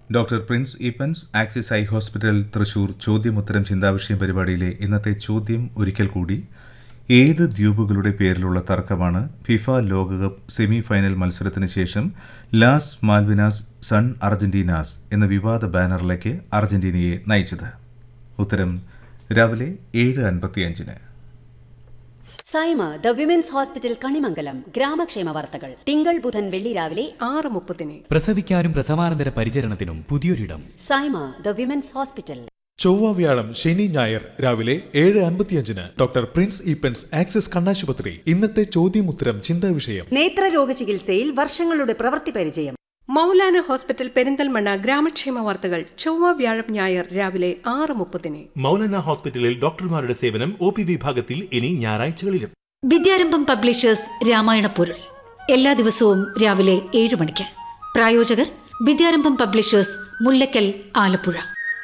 doctor Prince Eapen's Axis eye hospital Thrissur ചോദ്യമുത്തരം ചിന്താവിഷയം പരിപാടിയിലെ ഇന്നത്തെ ചോദ്യം ഒരിക്കൽ കൂടി ഏത് ദ്വീപുകളുടെ പേരിലുള്ള തർക്കമാണ് ഫിഫ ലോകകപ്പ് സെമി ഫൈനൽ മത്സരത്തിന് ശേഷം ലാസ് മാൽവിനാസ് സൺ അർജന്റീനാസ് എന്ന വിവാദ ബാനറിലേക്ക് അർജന്റീനയെ നയിച്ചത് ഉത്തരം രാവിലെ ഏഴ് അൻപത്തിയഞ്ചിന് Saima the women's hospital Kanimangalam ഗ്രാമക്ഷേമ വാർത്തകൾ തിങ്കൾ ബുധൻ വെള്ളി രാവിലെ ആറ് മുപ്പതിന് പ്രസവിക്കാനും പ്രസവാനന്തര പരിചരണത്തിനും പുതിയൊരിടം സൈമ ദ വിമൻസ് ഹോസ്പിറ്റൽ ചൊവ്വ വ്യാഴം ശനി ഞായർ രാവിലെ ഏഴ് അൻപത്തിയഞ്ചിന് ഡോക്ടർ പ്രിൻസ് ഈപ്പൻസ് ആക്സിസ് കണ്ണാശുപത്രി ഇന്നത്തെ ചോദ്യമുത്തരം ചിന്താ വിഷയം നേത്രരോഗ ചികിത്സയിൽ വർഷങ്ങളുടെ പ്രവൃത്തി പരിചയം മൗലാന ഹോസ്പിറ്റൽ പെരിന്തൽമണ്ണ ഗ്രാമക്ഷേമ വാർത്തകൾ ചൊവ്വ വ്യാഴം ഞായർ രാവിലെ ആറ് മുപ്പതിന് മൗലാന ഹോസ്പിറ്റലിൽ ഡോക്ടർമാരുടെ സേവനം ഒ പി വിഭാഗത്തിൽ ഇനി ഞായറാഴ്ചകളിലും വിദ്യാരംഭം പബ്ലിഷേഴ്സ് രാമായണ പൊരുൾ എല്ലാ ദിവസവും രാവിലെ ഏഴ് മണിക്ക് പ്രായോജകർ വിദ്യാരംഭം പബ്ലിഷേഴ്സ് മുല്ലക്കൽ ആലപ്പുഴ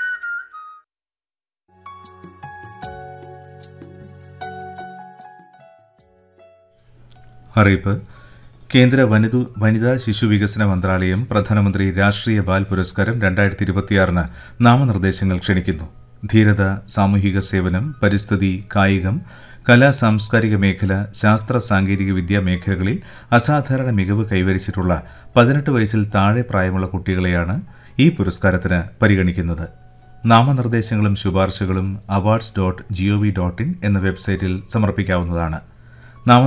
അറിയിപ്പ് കേന്ദ്ര വനിതു വനിതാ ശിശു വികസന മന്ത്രാലയം പ്രധാനമന്ത്രി രാഷ്ട്രീയ ബാൽ പുരസ്കാരം രണ്ടായിരത്തി ഇരുപത്തിയാറിന് നാമനിർദ്ദേശങ്ങൾ ക്ഷണിക്കുന്നു ധീരത സാമൂഹിക സേവനം പരിസ്ഥിതി കായികം കലാ സാംസ്കാരിക മേഖല ശാസ്ത്ര സാങ്കേതിക വിദ്യാ മേഖലകളിൽ അസാധാരണ മികവ് കൈവരിച്ചിട്ടുള്ള പതിനെട്ട് വയസ്സിൽ താഴെ പ്രായമുള്ള കുട്ടികളെയാണ് ഈ പുരസ്കാരത്തിന് പരിഗണിക്കുന്നത് നാമനിർദ്ദേശങ്ങളും ശുപാർശകളും awards dot gov dot in എന്ന വെബ്സൈറ്റിൽ സമർപ്പിക്കാവുന്നതാണ്